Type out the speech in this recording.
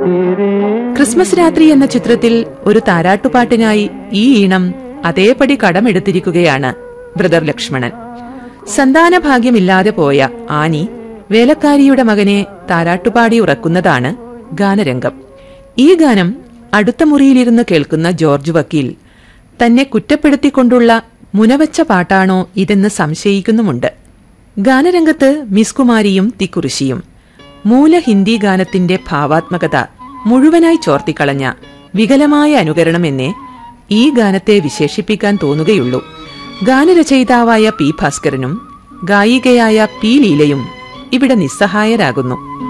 Christmas രാത്രി എന്ന ചിത്രത്തിൽ ഒരു താരാട്ടുപാട്ടിനായി ഈ ഈണം അതേപടി കടമെടുത്തിരിക്കുകയാണ് ബ്രദർ ലക്ഷ്മണൻ സന്താന ഭാഗ്യമില്ലാതെ പോയ ആനി വേലക്കാരിയുടെ മകനെ താരാട്ടുപാടി ഉറക്കുന്നതാണ് ഗാനരംഗം ഈ ഗാനം അടുത്ത മുറിയിലിരുന്ന് കേൾക്കുന്ന ജോർജ് വക്കീൽ തന്നെ കുറ്റപ്പെടുത്തിക്കൊണ്ടുള്ള മുനവച്ച പാട്ടാണോ ഇതെന്ന് സംശയിക്കുന്നുമുണ്ട് ഗാനരംഗത്ത് മിസ് കുമാരിയും തിക്കുറിശിയും മൂല ഹിന്ദി ഗാനത്തിന്റെ ഭാവാത്മകത മുഴുവനായി ചോർത്തിക്കളഞ്ഞ വികലമായ അനുകരണമെന്നേ ഈ ഗാനത്തെ വിശേഷിപ്പിക്കാൻ തോന്നുകയുള്ളൂ ഗാനരചയിതാവായ പി ഭാസ്കരനും ഗായികയായ പി ലീലയും ഇവിടെ നിസ്സഹായരാകുന്നു